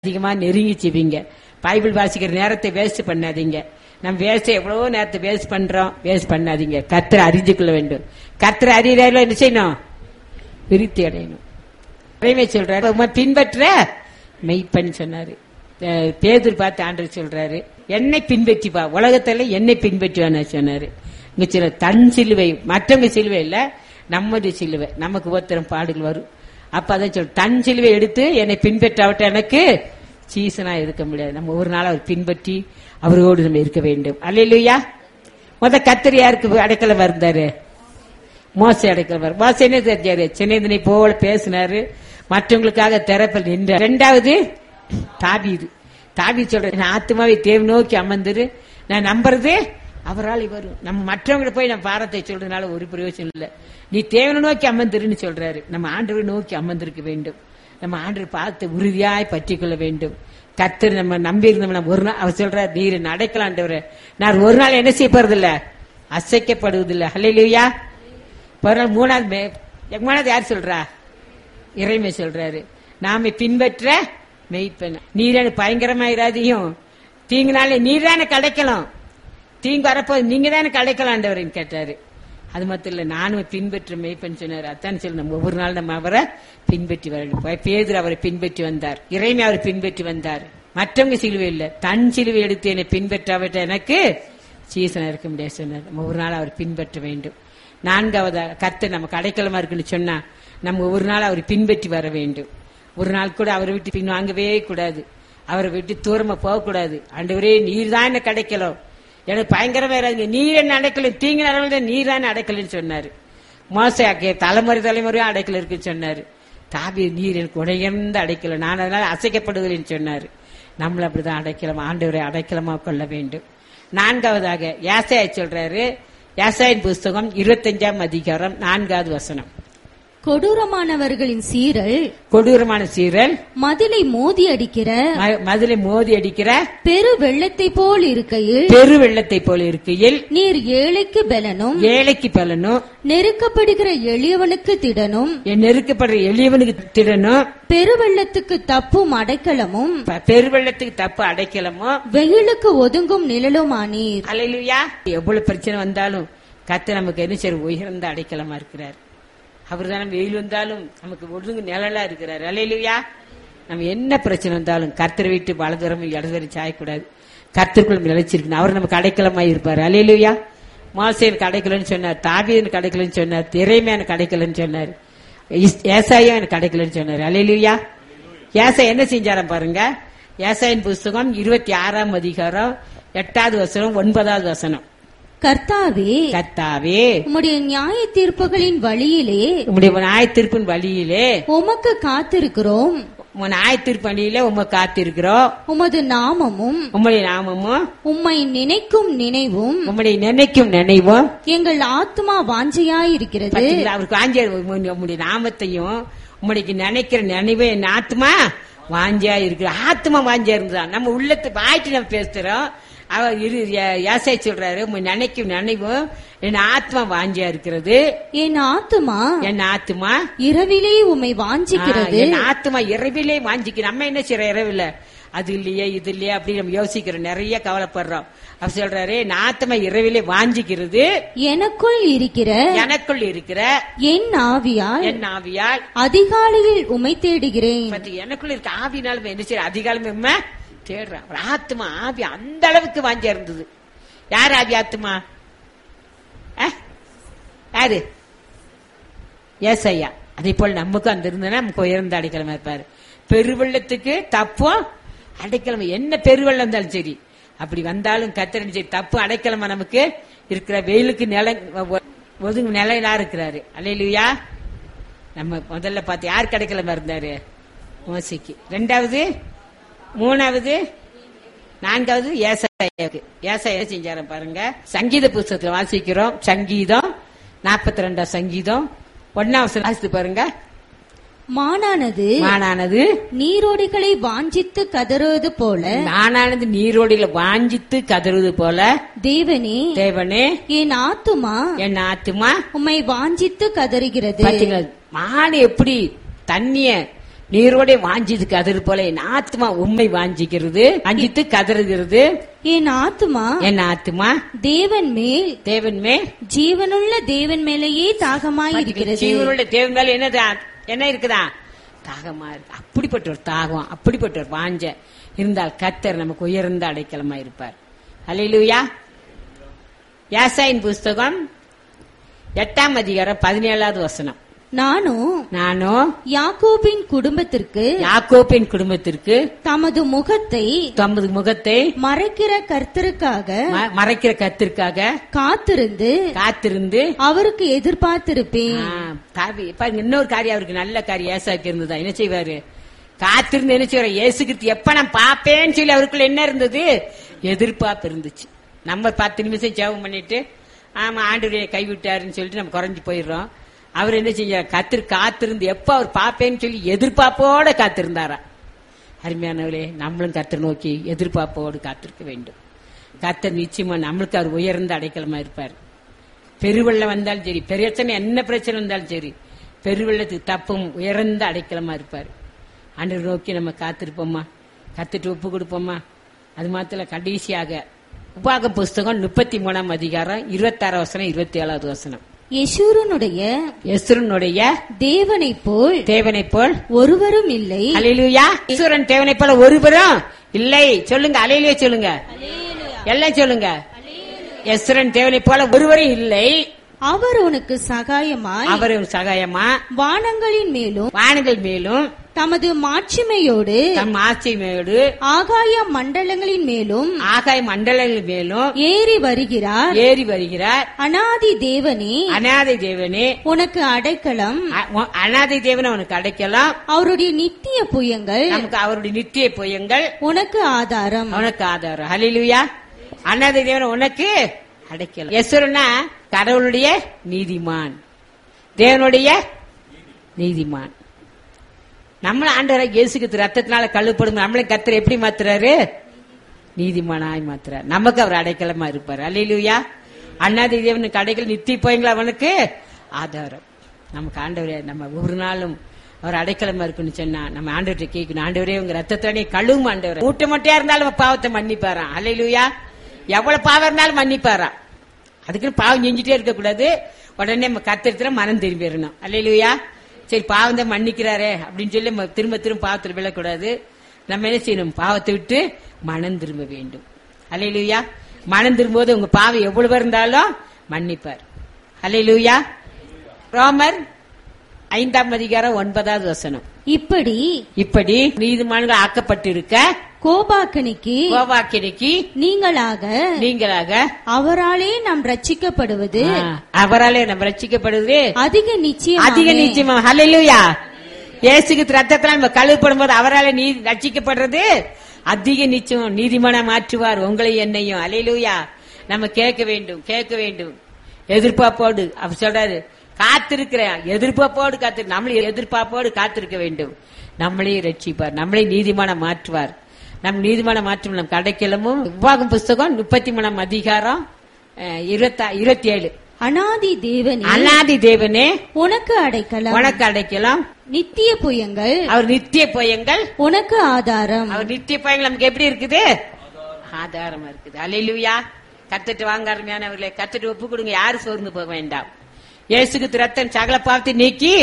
அதிகமா நெருங்கி ஜெபிங்க பைபிள் வாசிக்கிற நேரத்தை வேஸ்ட் பண்ணாதீங்க நம்ம வேஸ்ட் எவ்வளவோ நேரத்தை வேஸ்ட் பண்றோம் வேஸ்ட் பண்ணாதீங்க கர்த்தரை அறிஞ்சு கொள்ள வேண்டும் கர்த்தரை அறியறதுல என்ன செய்யணும் விருத்தி அடையணும் இறைமை சொல்றாரு உம்மை பின்பற்ற மெய்ப்பன் சொன்னாரு அஹ் பேதுரு பார்த்து ஆண்டவர் சொல்றாரு என்னை பின்பற்றி வா உலகத்துல என்னை பின்பற்றி வான்னு சொன்னாரு இங்க சில தன் சிலுவை மற்றவங்க சிலுவை இல்ல நம்முடைய சிலுவை நமக்கு ஒருத்தரம் பாடுகள் வரும் அப்ப அதான் சொல் தன் சிலுவை எடுத்து என்னை பின்பற்றாவிட்ட எனக்கு சீசனா இருக்க முடியாது நம்ம ஒரு நாள் அவர் பின்பற்றி அவரோடு நம்ம இருக்க வேண்டும் அல்லையா முத கத்திரி யாருக்கு அடைக்கலம் இருந்தாரு மோசை அடைக்கலவர் மோசை என்ன தெரிஞ்சாரு சின்னதனை போல பேசினாரு மற்றவங்களுக்காக திறப்பில் நின்றார் ரெண்டாவது தாபீது தாபீது சொல்ற நான் ஆத்மாவை தேவ நோக்கி அமர்ந்துரு நான் நம்புறது அவரால் வரும் நம்ம மற்றவங்களை போய் நம்ம பாரத்தை சொல்றதுனால ஒரு பிரயோஜனம் இல்லை நீ தேவனை நோக்கி அமர்ந்துருன்னு சொல்றாரு நம்ம ஆண்டவரை நோக்கி அமர்ந்திருக்க வேண்டும் நம்ம ஆண்டவர் பார்த்து உறுதியாய் பற்றி கொள்ள வேண்டும் கத்தர் நம்ம நம்பி இருந்தோம் நம்ம ஒரு நாள் அவர் சொல்றாரு நீர் நடக்கலாண்டவர் நான் ஒரு நாள் என்ன செய்ய போறதில்ல அசைக்கப்படுவதில்லை ஹல்லேலூயா பிறகு மூணாவது மே- மூணாவது யார் சொல்றா இறைமை சொல்றாரு நாம பின்பற்ற மெய்ப்பெண் நீரான பயங்கரமாயிராதையும் தீங்குனாலே நீர் தானே கிடைக்கலாம் தீங்கு வரப்போது நீங்க தானே கிடைக்கலாண்டவரின்னு கேட்டாரு அது மட்டும் இல்ல நானும் பின்பற்ற மெய்ப்பெண் சொன்னார் அத்தான் சொல்லி நம்ம ஒவ்வொரு நாள் நம்ம அவரை பின்பற்றி வரணும் பேதர் அவரை பின்பற்றி வந்தார் இறைமை அவரை பின்பற்றி வந்தார் மற்றவங்க சிலுவை இல்ல தன் சிலுவை எடுத்து என்னை பின்பற்றாவிட்ட எனக்கு சீசனா இருக்க முடியாது சொன்னார் நம்ம ஒரு நாள் அவர் பின்பற்ற வேண்டும் நான்காவது கர்த்தர் நமக்கு அடைக்கலமா இருக்குன்னு சொன்னா நம்ம ஒரு நாள் அவரை பின்பற்றி வர வேண்டும் ஒரு நாள் கூட அவரை விட்டு பின் வாங்கவே கூடாது அவரை விட்டு தூரமா போகக்கூடாது ஆண்டவரே நீர் தான் என்ன கிடைக்கலாம் எனக்கு பயங்கரமா இறாங்க நீர் என்ன அடைக்கல தீங்கு நடவடிக்கை நீர் தான் அடைக்கலன்னு சொன்னாரு மோசையாக்கிய தலைமுறை தலைமுறையும் அடைக்கல இருக்குன்னு சொன்னாரு தாவி நீர் எனக்கு உடையர்ந்த அடைக்கல நான் அதனால அசைக்கப்படுவதில்லைன்னு சொன்னாரு நம்மள அப்படிதான் அடைக்கலம் ஆண்டவரை அடைக்கலமா கொள்ள வேண்டும் நான்காவதாக யாசையா சொல்றாரு யாசாயின் புஸ்தகம் இருபத்தஞ்சாம் அதிகாரம் நான்காவது வசனம் கொடூரமானவர்களின் சீரல் கொடூரமான சீரல் மதிலை மோதி அடிக்கிற ம- மதுளை மோதி அடிக்கிற பெரு வெள்ளத்தை போல் இருக்கையில் பெரு வெள்ளத்தை போல இருக்கையில் நீர் ஏழைக்கு பலனும் ஏழைக்கு பலனும் நெருக்கப்படுகிற எளியவனுக்கு திடனும் என் நெருக்கப்படுற எளியவனுக்கு திடனும் பெருவெள்ளத்துக்கு தப்பும் அடைக்கலமும் ப- பெருவெள்ளத்துக்கு தப்பு அடைக்கலமோ வெயிலுக்கு ஒதுங்கும் நிழலுமானீர் அலையிலுயா எவ்வளவு பிரச்சனை வந்தாலும் கத்த நமக்கு என்ன செய்ய உயர்ந்த அடைக்கலமா இருக்கிறார் அவர் தான் வெயில் வந்தாலும் நமக்கு ஒழுங்கு நிழலா இருக்கிறார் அலையிலுயா நம்ம என்ன பிரச்சனை வந்தாலும் கர்த்தர் வீட்டு வலதுரம் இடதுவரை சாயக்கூடாது கர்த்தருக்குள்ள நிலைச்சிருக்கணும் அவர் நமக்கு அடைக்கலமா இருப்பார் அலையிலுயா மாசேனுக்கு அடைக்கலன்னு சொன்னார் தாபீதனுக்கு அடைக்கலன்னு சொன்னார் திரைமையான எனக்கு அடைக்கலன்னு சொன்னார் இஸ்- ஏசாயா எனக்கு அடைக்கலன்னு சொன்னார் அலையிலுயா ஏசா என்ன செஞ்சாராம் பாருங்க ஏசாயின் புஸ்தகம் இருபத்தி ஆறாம் அதிகாரம் எட்டாவது வசனம் ஒன்பதாவது வசனம் கர்த்தாவே கர்த்தாவே உம்முடைய நியாய தீர்ப்புகளின் வழியிலே உம்முடைய நியாயத்திற்பின் வழியிலே உமக்கு காத்திருக்கிறோம் உன் நியாயத்திற்கு வழியிலே உம்மை காத்திருக்கிறோம் உமது நாமமும் உம்முடைய நாமமும் உம்மை நினைக்கும் நினைவும் உம்முடைய நினைக்கும் நினைவும் எங்கள் ஆத்மா வாஞ்சையாயிருக்கிறது பாத்தீங்களா, அவருக்கு வாஞ்சியா உம்முடைய உம்முடைய நாமத்தையும் உம்முடைய நினைக்கிற நினைவே என் ஆத்மா வாஞ்சியா இருக்கு ஆத்மா வாஞ்சியா இருந்துதான் நம்ம உள்ளத்தை வாயிட்டு நம்ம பேசுறோம் அவர் இரு யாசை சொல்றாரு உம்மை நினைக்கும் நினைவும் என் ஆத்மா வாஞ்சியா இருக்கிறது என் ஆத்மா என் ஆத்மா இரவிலே உம்மை ஆ, வாஞ்சிக்கிறது என் ஆத்மா இரவிலே வாஞ்சிக்கு நம்ம என்ன செய்யறோம் இரவில அது இல்லையே இது இல்லையே அப்படி நம்ம யோசிக்கிறோம் நிறைய கவலைப்படுறோம் அவர் சொல்றாரு என் ஆத்மா இரவிலே வாஞ்சிக்கிறது எனக்குள் இருக்கிற எனக்குள் இருக்கிற என் ஆவியால் என் ஆவியால் அதிகாலையில் உம்மை தேடுகிறேன் பட் எனக்குள்ள இருக்க ஆவினாலும் என்ன செய்ய அதிகாலமே உண்மை தேடுறான் ஒரு ஆத்மா ஆவி அந்த அளவுக்கு வாஞ்சியா இருந்தது யார் ஆவி ஆத்மா அஹ்? யாரு ஏசையா அதே போல் நமக்கும் அந்த இருந்தனா நமக்கு உயர்ந்த அடைக்கலமா இருப்பாரு பெருவெள்ளத்துக்கு தப்பும் அடைக்கலமா என்ன பெருவெள்ளம் இருந்தாலும் சரி அப்படி வந்தாலும் கத்திரன் சரி தப்பு அடைக்கலமா நமக்கு இருக்கிற வெயிலுக்கு நில ஒதுங்கு நிலையிலா இருக்கிறாரு அல்லையா நம்ம முதல்ல பார்த்து யார் கிடைக்கலமா இருந்தாரு மோசிக்கு ரெண்டாவது மூணாவது நான்காவது ஏசாயாவுக்கு ஏசாயா செஞ்சாரம் பாருங்க சங்கீத புஸ்தகத்துல வாசிக்கிறோம் சங்கீதம் நாற்பத்தி ரெண்டாம் சங்கீதம் ஒன்னாம் வசனம் வாசித்து பாருங்க மானானது மானானது நீரோடிகளை வாஞ்சித்து கதறுவது போல நானானது நீரோடியில வாஞ்சித்து கதறுவது போல தேவனே தேவனே என் ஆத்துமா என் ஆத்துமா உம்மை வாஞ்சித்து கதறுகிறது பாத்தீங்களா மான் எப்படி தண்ணிய நீரோட வாஞ்சிது கதறு போல என் ஆத்மா உண்மை வாஞ்சிக்கிறது வாஞ்சித்து கதறுகிறது என் ஆத்துமா என் ஆத்மா தேவன் மேல் தேவன் மேல் ஜீவனுள்ள தேவன் மேலேயே தாகமாயிருக்கிறது ஜீவனுள்ள தேவன் மேல என்ன தா- என்ன இருக்குதா தாகமா இருக்கு அப்படிப்பட்ட ஒரு தாகம் அப்படிப்பட்ட ஒரு வாஞ்ச இருந்தால் கத்தர் நமக்கு உயர்ந்த அடைக்கலமா இருப்பார் அல்லேலூயா யாசாயின் புஸ்தகம் எட்டாம் அதிகாரம் பதினேழாவது வசனம் நானும் நானும் யாக்கோபின் குடும்பத்திற்கு யாக்கோப்பின் குடும்பத்திற்கு தமது முகத்தை தமது முகத்தை மறைக்கிற கர்த்தருக்காக ம- மறைக்கிற கத்திற்காக காத்திருந்து காத்திருந்து அவருக்கு எதிர்பார்த்திருப்பேன் ஆ, காவி- பாருங்க இன்னொரு காரியம் அவருக்கு நல்ல காரியம் ஏசாக்கு இருந்ததா என்ன செய்வாரு காத்திருந்து என்ன செய்வாரு ஏசுகிட்டு எப்ப நான் பாப்பேன்னு சொல்லி அவருக்குள்ள என்ன இருந்தது எதிர்பார்ப்பு இருந்துச்சு நம்ம பத்து நிமிஷம் ஜெபம் பண்ணிட்டு ஆமா ஆண்டு கைவிட்டாருன்னு சொல்லிட்டு நம்ம குறைஞ்சு போயிடுறோம் அவர் என்ன செஞ்சார் கத்திரு காத்திருந்து எப்ப அவர் பாப்பேன்னு சொல்லி எதிர்பார்ப்போட காத்திருந்தாரா அருமையானவர்களே நம்மளும் கத்தர் நோக்கி எதிர்பார்ப்போடு காத்திருக்க வேண்டும் கத்தர் நிச்சயமா நம்மளுக்கு அவர் உயர்ந்த அடைக்கலமா இருப்பார் பெருவெள்ளம் வந்தாலும் சரி பிரச்சனை என்ன பிரச்சனை வந்தாலும் சரி பெருவெள்ளத்துக்கு தப்பும் உயர்ந்த அடைக்கலமா இருப்பார் ஆண்டவர் நோக்கி நம்ம காத்திருப்போமா கத்துட்டு ஒப்பு கொடுப்போமா அது மாத்திர கடைசியாக உபாக புஸ்தகம் முப்பத்தி மூணாம் அதிகாரம் இருபத்தாறு வசனம் இருபத்தி ஏழாவது வசனம் யசூரனுடைய எஸ்ருனுடைய தேவனைப் போல் தேவனைப் போல் ஒருவரும் இல்லை அலையிலுயா ஈஸ்வரன் தேவனை போல ஒருவரும் இல்லை சொல்லுங்க அலையிலே சொல்லுங்க எல்லாம் சொல்லுங்க எஸ்வரன் தேவனை போல ஒருவரும் இல்லை அவர் உனக்கு சகாயமாய் அவர் சகாயமா வானங்களின் மேலும் வானங்கள் மேலும் தமது மாட்சிமையோடு தம் ஆட்சிமையோடு ஆகாய மண்டலங்களின் மேலும் ஆகாய மண்டலங்கள் மேலும் ஏறி வருகிறார் ஏறி வருகிறார் அனாதி தேவனே அநாதை தேவனே உனக்கு அடைக்கலம் அ- உன் அநாதை தேவனை உனக்கு அடைக்கலாம் அவருடைய நித்திய புயங்கள் நமக்கு அவருடைய நித்திய பொய்யங்கள் உனக்கு ஆதாரம் உனக்கு ஆதாரம் ஹலிலுயா அநாதை தேவன் உனக்கு அடைக்கலாம் எஸ்வரனா கடவுளுடைய நீதிமான் தேவனுடைய நீதிமான் நம்மள ஆண்டவரை இயேசுக்கு ரத்தத்தினால கழுப்படும் நம்மளை கத்தர் எப்படி மாத்துறாரு நீதிமானாய் மாத்துறாரு நமக்கு அவர் அடைக்கலமா இருப்பார் அல்லையிலுயா அண்ணாதி தேவனுக்கு அடைக்கல நித்தி போயங்களா அவனுக்கு ஆதாரம் நமக்கு ஆண்டவரே நம்ம ஒவ்வொரு நாளும் அவர் அடைக்கலமா இருக்குன்னு சொன்னா நம்ம ஆண்டவர்கிட்ட கேட்கணும் ஆண்டவரே உங்க ரத்தத்தோடய கழுவும் ஆண்டவர் மூட்டை மொட்டையா இருந்தாலும் அவன் பாவத்தை மன்னிப்பாராம் அல்லையிலுயா எவ்வளவு பாவம் இருந்தாலும் மன்னிப்பாராம் அதுக்குன்னு பாவம் செஞ்சுட்டே இருக்க கூடாது உடனே நம்ம கத்திரத்துல மனம் திரும்பிடணும் அல்லையிலுயா சரி பாவம் தான் மன்னிக்கிறாரே அப்படின்னு சொல்லி நம்ம திரும்ப திரும்ப பாவத்தில் விழக்கூடாது நம்ம என்ன செய்யணும் பாவத்தை விட்டு மனம் திரும்ப வேண்டும் அல்லையிலுயா மனம் திரும்பும்போது உங்க பாவம் எவ்வளவு இருந்தாலும் மன்னிப்பார் அல்லையிலுயா ரோமர் ஐந்தாம் அதிகாரம் ஒன்பதாவது வசனம் இப்படி இப்படி நீதிமான்கள் ஆக்கப்பட்டிருக்க கோபாக்கனிக்கு கோவாக்கினைக்கு நீங்களாக நீங்களாக அவராலே நாம் ரட்சிக்கப்படுவது ஆ, அவராலே நம்ம ரட்சிக்கப்படுது அதிக நிச்சயம் அதிக நிச்சயமா ஹalleluya இயேசுக்கு ரத்தத்தால் நம்ம கழுவப்படும் போது அவரால் நீ ரட்சிக்கப்படுறது அதிக நிச்சயம் நீதிமான மாற்றுவார் உங்களை என்னையும் ஹalleluya நம்ம கேட்க வேண்டும் கேட்க வேண்டும் எதிர்பார்ப்போடு அவர் சொல்றாரு காத்திருக்கிற எதிர்பார்ப்போடு காத்து நம்மளை எதிர்பார்ப்போடு காத்திருக்க வேண்டும் நம்மளே ரட்சிப்பார் நம்மளே நீதிமான மாற்றுவார் நம் நீதிமான மாற்றும் நம் கடைக்கிழமும் உபாகம் புஸ்தகம் முப்பத்தி மூணாம் அதிகாரம் அஹ், இருபத்தா இருபத்தி ஏழு அனாதி தேவனே அநாதி தேவனே உனக்கு அடைக்கலம் உனக்கு அடைக்கலாம் நித்திய புயங்கள் அவர் நித்திய பொயங்கள் உனக்கு ஆதாரம் அவர் நித்திய பொயங்கள் நமக்கு எப்படி இருக்குது ஆதாரமா இருக்குது அலையிலுயா கத்துட்டு வாங்க அருமையானவர்களே கத்துட்டு ஒப்பு கொடுங்க யாரு சோர்ந்து போக வேண்டாம் இயேசுக்கு ரத்தம் சகல பாவத்தை நீக்கி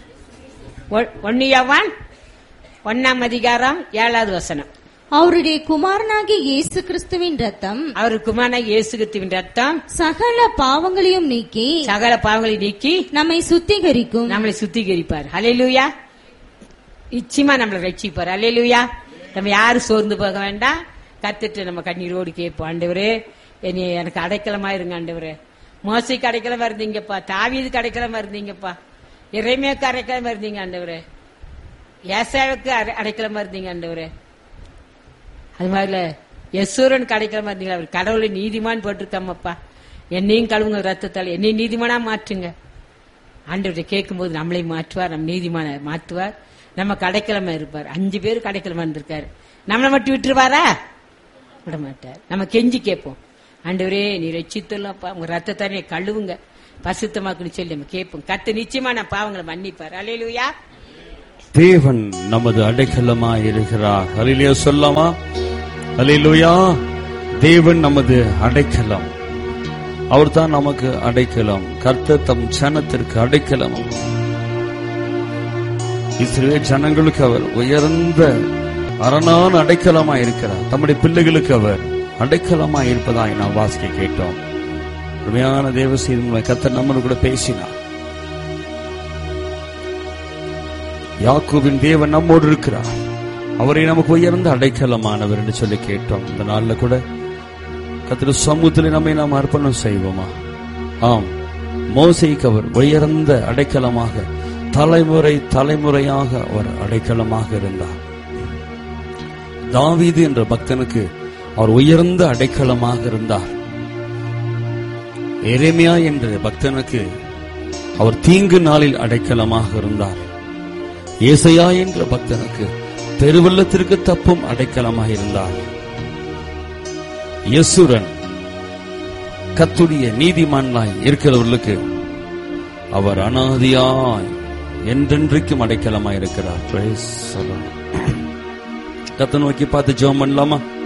ஒ- ஒன்னியவான் ஒன்னாம் அதிகாரம் ஏழாவது வசனம் அவருடைய குமாரனாகிய இயேசு கிறிஸ்துவின் ரத்தம் அவர் குமாரன இயேசுகித்துவின் ரத்தம் சகல பாவங்களையும் நீக்கி சகல பாவங்களை நீக்கி நம்மை சுத்திகரிக்கும் நம்மளை சுத்திகரிப்பார் ஹalleluya நிச்சயமா நம்மளை ரட்சிப்பார் ஹalleluya நம்ம யாரும் சோர்ந்து போக வேண்டாம் கத்துட்டு நம்ம கண்ணீரோடு கேட்போம் ஆண்டவரே என்னை எனக்கு அடைக்கலமா இருங்க ஆண்டவரே மோசைக்கு அடைக்கலமா இருந்தீங்கப்பா தாவீதுக்கு அடைக்கலமா இருந்தீங்கப்பா இறைமைக்கு அடைக்கலமா இருந்தீங்க ஆண்டவரே ஏசாவுக்கு அடை- அடைக்கலமா இருந்தீங்க ஆண்டவரே அது மாதிரில யசூரன் கிடைக்கிற இருந்தீங்களா அவர் கடவுளை நீதிமான் போட்டிருக்காமப்பா என்னையும் கழுவுங்க ரத்தத்தால் என்னையும் நீதிமானா மாற்றுங்க ஆண்டவரை கேட்கும்போது நம்மளை மாற்றுவார் நம்ம நீதிமான மாற்றுவார் நம்ம கடைக்கிழமை இருப்பார் அஞ்சு பேர் கடைக்கிழமை இருந்திருக்காரு நம்மளை மட்டும் விட்டுருவாரா விட மாட்டார் நம்ம கெஞ்சி கேட்போம் ஆண்டவரே நீ ரட்சித்துள்ளப்பா உங்க ரத்தத்தானே கழுவுங்க பசுத்தமாக்குன்னு சொல்லி நம்ம கேட்போம் கத்து நிச்சயமா நான் பாவங்களை மன்னிப்பார் அலையிலுயா தேவன் நமது அடைக்கலமாய் இருக்கிறார் ஹலிலியா சொல்லாமா ஹலிலுயா தேவன் நமது அடைக்கலம் அவர்தான் நமக்கு அடைக்கலம் கர்த்தர் தம் ஜனத்திற்கு அடைக்கலம் இஸ்ரேல் ஜனங்களுக்கு அவர் உயர்ந்த அரணான அடைக்கலமாய் இருக்கிறார் தம்முடைய பிள்ளைகளுக்கு அவர் அடைக்கலமாய் இருப்பதாய் நாம் வாசிக்க கேட்டோம் உண்மையான தேவ செய்தி கர்த்தர் நம்மளோட கூட பேசினார் யாக்கோவின் தேவன் நம்மோடு இருக்கிறார் அவரை நமக்கு உயர்ந்த அடைக்கலமானவர் என்று சொல்லி கேட்டோம் இந்த நாள்ல கூட கத்திர சமூகத்தில் நம்மை நாம் அர்ப்பணம் செய்வோமா ஆம் மோசைக்கு அவர் உயர்ந்த அடைக்கலமாக தலைமுறை தலைமுறையாக அவர் அடைக்கலமாக இருந்தார் தாவீது என்ற பக்தனுக்கு அவர் உயர்ந்த அடைக்கலமாக இருந்தார் எரேமியா என்ற பக்தனுக்கு அவர் தீங்கு நாளில் அடைக்கலமாக இருந்தார் ஏசையா என்ற பக்தனுக்கு பெருவெள்ளத்திற்கு தப்பும் அடைக்கலமாக இருந்தார் யசுரன் கத்துடைய நீதிமான்லாய் இருக்கிறவர்களுக்கு அவர் அனாதியாய் என்றென்றைக்கும் அடைக்கலமாய் இருக்கிறார் Praise the Lord. கத்தை நோக்கி பார்த்து ஜெபம் பண்ணலாமா